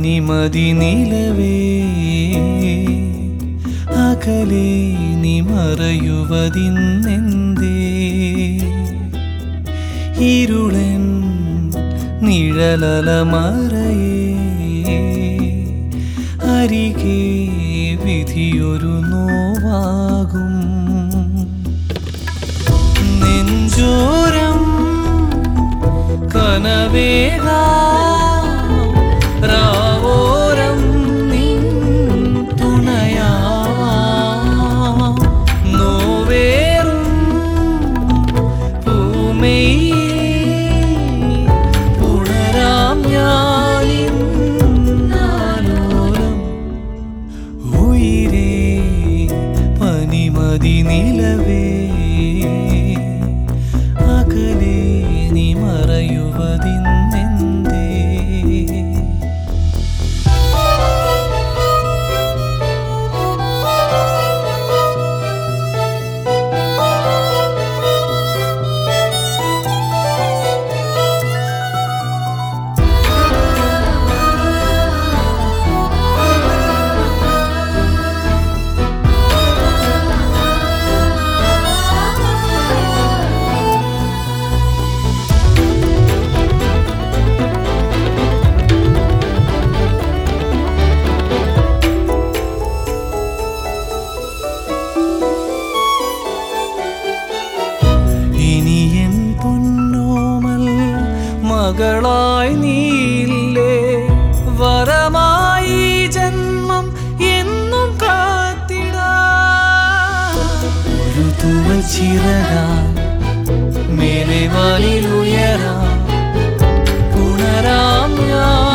പനിമതി നിലവേ അകലെ നീ മറയുവതിന്നെന്തേ ഇരുളൻ നിഴലല മറയേ അരികെ വിധിയൊരു നോവാകും നെഞ്ചോരം കനവേഗ രാവോരം നിൻ തുണയാ നോവേറും പൂമെയിൽ പുണരാം ഞാനിന്നാലോരം ഉയിരേ പനിമതി നിലവേ അകലെ നീ മറയുവതിന്നെന്തേ ഇനി എൻ പൊന്നോമൽ മകളായി നീയില്ലേ വരമായി ജന്മം എന്നും കാത്തിടാ ഒരു തൂവൽ ചിറകാ മേലെ വാലിലുയരാ പുണരാം ഞാൻ